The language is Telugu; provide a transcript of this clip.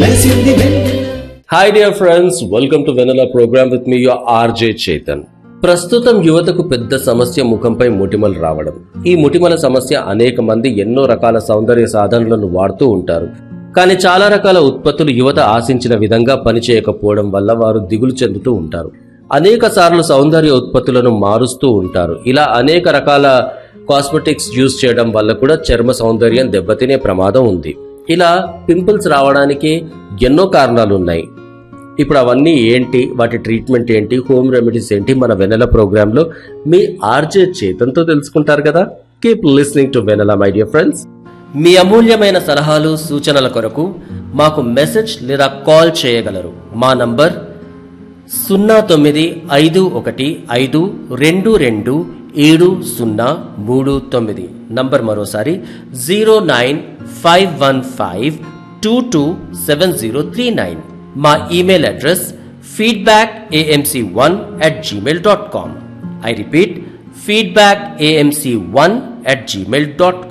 మెరిసింది వెన్నెల hi dear friends welcome to Vennela programme with me your RJ Chetan ప్రస్తుతం యువతకు పెద్ద సమస్య ముఖంపై మొటిమలు రావడం ఈ మొటిమల సమస్య అనేక మంది ఎన్నో రకాల సౌందర్య సాధనలను వాడుతూ ఉంటారు కానీ చాలా రకాల ఉత్పత్తులు యువత ఆశించిన విధంగా పనిచేయకపోవడం వల్ల వారు దిగులు చెందుతూ ఉంటారు అనేక సార్లు సౌందర్య ఉత్పత్తులను మారుస్తూ ఉంటారు ఇలా అనేక రకాల కాస్మెటిక్స్ యూజ్ చేయడం వల్ల కూడా చర్మ సౌందర్యం దెబ్బతినే ప్రమాదం ఉంది ఇలా పింపుల్స్ రావడానికి ఎన్నో కారణాలు ఉన్నాయి ఇప్పుడు అవన్నీ ఏంటి వాటి ట్రీట్మెంట్ ఏంటి హోమ్ రెమెడీస్ ఏంటి మన వెనెల ప్రోగ్రాంలో మీ ఆర్జే చేతంతో తెలుసుకుంటారు కదా keep listening to Vennela my dear friends మీ అమూల్యమైన సలహాలు సూచనల కొరకు మాకు మెసేజ్ లేదా కాల్ చేయగలరు మా నంబర్ సున్నా తొమ్మిది ఐదు ఒకటి ఐదు రెండు రెండు ఏడు సున్నా మూడు తొమ్మిది నంబర్ మరోసారి zero nine five one five two two seven zero three nine మా email address feedback AMC one at Gmail dot com I repeat feedback AMC one at Gmail dot